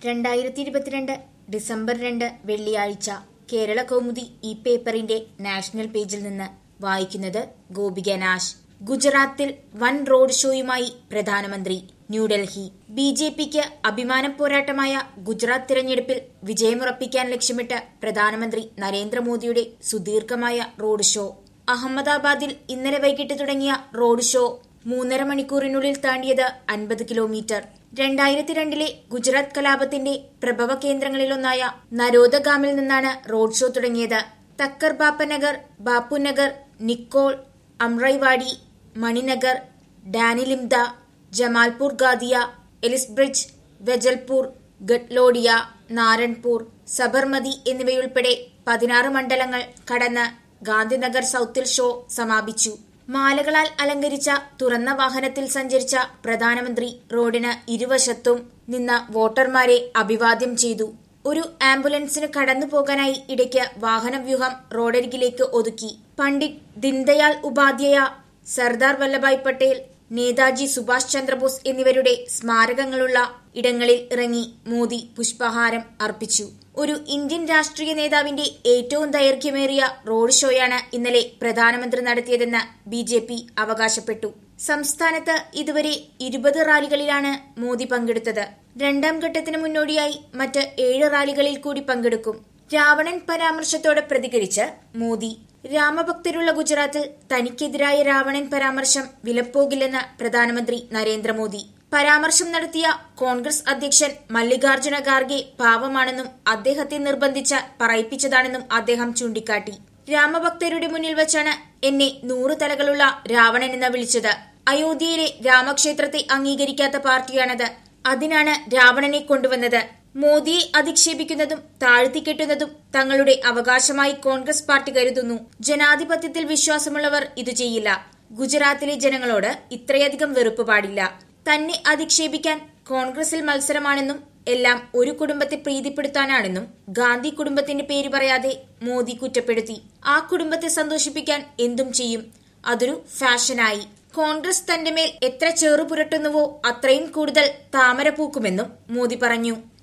രണ്ടായിരത്തി ഇരുപത്തിരണ്ട് ഡിസംബർ രണ്ട് വെള്ളിയാഴ്ച കേരള കൗമുദി ഈ പേപ്പറിന്റെ നാഷണൽ പേജിൽ നിന്ന് വായിക്കുന്നത് ഗോപിക നാശ് ഗുജറാത്തിൽ വൻ റോഡ് ഷോയുമായി പ്രധാനമന്ത്രി ന്യൂഡൽഹി ബി ജെ പിക്ക് അഭിമാന പോരാട്ടമായ ഗുജറാത്ത് തിരഞ്ഞെടുപ്പിൽ വിജയമുറപ്പിക്കാൻ ലക്ഷ്യമിട്ട് പ്രധാനമന്ത്രി നരേന്ദ്രമോദിയുടെ സുദീർഘമായ റോഡ് ഷോ അഹമ്മദാബാദിൽ ഇന്നലെ വൈകിട്ട് തുടങ്ങിയ റോഡ് ഷോ മൂന്നര മണിക്കൂറിനുള്ളിൽ താണ്ടിയത് അൻപത് കിലോമീറ്റർ രണ്ടായിരത്തി രണ്ടിലെ ഗുജറാത്ത് കലാപത്തിന്റെ പ്രഭവ കേന്ദ്രങ്ങളിലൊന്നായ നരോദഗാമിൽ നിന്നാണ് റോഡ് ഷോ തുടങ്ങിയത് തക്കർ ബാപ്പനഗർ ബാപ്പുനഗർ നിക്കോൾ അമ്രൈവാടി മണിനഗർ ഡാനിലിംദ ജമാൽപൂർ ഗാദിയ എലിസ്ബ്രിഡ്ജ് വെജൽപൂർ ഗട്ലോഡിയ നാരൺപൂർ സബർമതി എന്നിവയുൾപ്പെടെ പതിനാറ് മണ്ഡലങ്ങൾ കടന്ന് ഗാന്ധിനഗർ സൌത്തിൽ ഷോ സമാപിച്ചു മാലകളാൽ അലങ്കരിച്ച തുറന്ന വാഹനത്തിൽ സഞ്ചരിച്ച പ്രധാനമന്ത്രി റോഡിന് ഇരുവശത്തും നിന്ന വോട്ടർമാരെ അഭിവാദ്യം ചെയ്തു ഒരു ആംബുലൻസിന് കടന്നു പോകാനായി ഇടയ്ക്ക് വാഹനവ്യൂഹം റോഡരികിലേക്ക് ഒതുക്കി പണ്ഡിറ്റ് ദീൻദയാൽ ഉപാധ്യായ സർദാർ വല്ലഭായ് പട്ടേൽ നേതാജി സുഭാഷ് ചന്ദ്രബോസ് എന്നിവരുടെ സ്മാരകങ്ങളുള്ള ഇടങ്ങളിൽ ഇറങ്ങി മോദി പുഷ്പഹാരം അർപ്പിച്ചു ഒരു ഇന്ത്യൻ രാഷ്ട്രീയ നേതാവിന്റെ ഏറ്റവും ദൈർഘ്യമേറിയ റോഡ് ഷോയാണ് ഇന്നലെ പ്രധാനമന്ത്രി നടത്തിയതെന്ന് ബി ജെ പി അവകാശപ്പെട്ടു സംസ്ഥാനത്ത് ഇതുവരെ ഇരുപത് റാലികളിലാണ് മോദി പങ്കെടുത്തത് രണ്ടാം ഘട്ടത്തിന് മുന്നോടിയായി മറ്റ് ഏഴ് റാലികളിൽ കൂടി പങ്കെടുക്കും രാവണൻ പരാമർശത്തോടെ പ്രതികരിച്ച് മോദി രാമഭക്തരുള്ള ഗുജറാത്തിൽ തനിക്കെതിരായ രാവണൻ പരാമർശം വിലപ്പോകില്ലെന്ന് പ്രധാനമന്ത്രി നരേന്ദ്രമോദി പരാമർശം നടത്തിയ കോൺഗ്രസ് അധ്യക്ഷൻ മല്ലികാർജുന ഖാർഗെ പാവമാണെന്നും അദ്ദേഹത്തെ നിർബന്ധിച്ച് പറയിപ്പിച്ചതാണെന്നും അദ്ദേഹം ചൂണ്ടിക്കാട്ടി രാമഭക്തരുടെ മുന്നിൽ വെച്ചാണ് എന്നെ നൂറ് തലകളുള്ള രാവണൻ എന്ന് വിളിച്ചത് അയോധ്യയിലെ രാമക്ഷേത്രത്തെ അംഗീകരിക്കാത്ത പാർട്ടിയാണത് അതിനാണ് രാവണനെ കൊണ്ടുവന്നത് മോദിയെ അധിക്ഷേപിക്കുന്നതും താഴ്ത്തിക്കെട്ടുന്നതും തങ്ങളുടെ അവകാശമായി കോൺഗ്രസ് പാർട്ടി കരുതുന്നു ജനാധിപത്യത്തിൽ വിശ്വാസമുള്ളവർ ഇത് ചെയ്യില്ല ഗുജറാത്തിലെ ജനങ്ങളോട് ഇത്രയധികം വെറുപ്പ് പാടില്ല തന്നെ അധിക്ഷേപിക്കാൻ കോൺഗ്രസിൽ മത്സരമാണെന്നും എല്ലാം ഒരു കുടുംബത്തെ പ്രീതിപ്പെടുത്താനാണെന്നും ഗാന്ധി കുടുംബത്തിന്റെ പേര് പറയാതെ മോദി കുറ്റപ്പെടുത്തി ആ കുടുംബത്തെ സന്തോഷിപ്പിക്കാൻ എന്തും ചെയ്യും അതൊരു ഫാഷനായി കോൺഗ്രസ് തന്റെ മേൽ എത്ര ചേറു പുരട്ടുന്നുവോ അത്രയും കൂടുതൽ താമര പൂക്കുമെന്നും മോദി പറഞ്ഞു